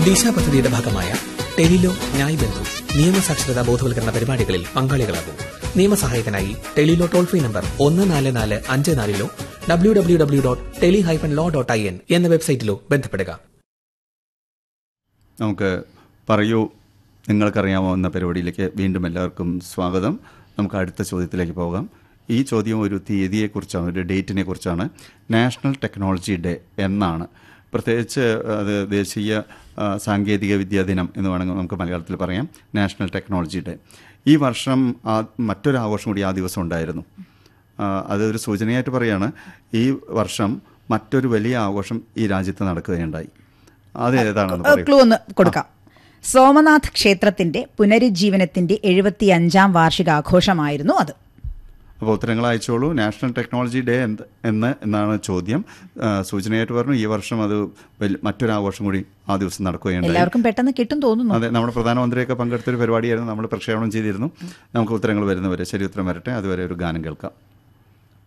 ദിശ പദ്ധതിയുടെ ഭാഗമായ ടെലിലോ ന്യായ് ബന്ധു നിയമസാക്ഷരതാ ബോധവൽക്കരണ പരിപാടികളിൽ പങ്കാളികളാകും നിയമസഹായത്തിനായി ടെലിലോ ടോൾ ഫ്രീ നമ്പർ ഒന്ന് നാല് നാല് അഞ്ച് നാലിലോ W W W dot tele hyphen law dot I N എന്ന വെബ്സൈറ്റിലോ ബന്ധപ്പെടുക നമുക്ക് പറയൂ നിങ്ങൾക്കറിയാമോ എന്ന പരിപാടിയിലേക്ക് വീണ്ടും എല്ലാവർക്കും സ്വാഗതം നമുക്ക് അടുത്ത ചോദ്യത്തിലേക്ക് പോകാം ഈ ചോദ്യം ഒരു തീയതിയെക്കുറിച്ചാണ് ഒരു ഡേറ്റിനെ കുറിച്ചാണ് നാഷണൽ ടെക്നോളജി ഡേ എന്നാണ് പ്രത്യേകിച്ച് അത് ദേശീയ ആ, സാങ്കേതിക വിദ്യാ ദിനം എന്ന് വേണമെങ്കിൽ നമുക്ക് മലയാളത്തിൽ പറയാം നാഷണൽ ടെക്നോളജി ഡേ ഈ വർഷം ആ മറ്റൊരു ആഘോഷം കൂടി ആ ദിവസം ഉണ്ടായിരുന്നു ആ, അതൊരു സൂചനയായിട്ട് പറയാണ് ഈ വർഷം മറ്റൊരു വലിയ ആഘോഷം ഈ രാജ്യത്ത് നടക്കുകയുണ്ടായി അത് ഏതാണെന്ന് പറയൂ ക്ലൂ ഒന്ന് കൊടുക്കാം സോമനാഥ് ക്ഷേത്രത്തിന്റെ പുനരുജ്ജീവനത്തിന്റെ എഴുപത്തിയഞ്ചാം വാർഷികാഘോഷമായിരുന്നു അത് അപ്പോൾ ഉത്തരങ്ങൾ അയച്ചോളൂ നാഷണൽ ടെക്നോളജി ഡേ എന്ത് എന്ന് എന്നാണ് ചോദ്യം ആ, സൂചനയായിട്ട് പറഞ്ഞു ഈ വർഷം അത് വലി- മറ്റൊരു ആഘോഷം കൂടി ആ ദിവസം നടക്കുകയുണ്ടായി എല്ലാവർക്കും പെട്ടെന്ന് കിട്ടും തോന്നുന്നു അതെ നമ്മുടെ പ്രധാനമന്ത്രിയൊക്കെ പങ്കെടുത്തൊരു പരിപാടിയായിരുന്നു നമ്മൾ പ്രക്ഷേപണം ചെയ്തിരുന്നു നമുക്ക് ഉത്തരങ്ങൾ വരുന്നവരെ ശരി ഉത്തരം വരട്ടെ അതുവരെ ഒരു ഗാനം കേൾക്കാം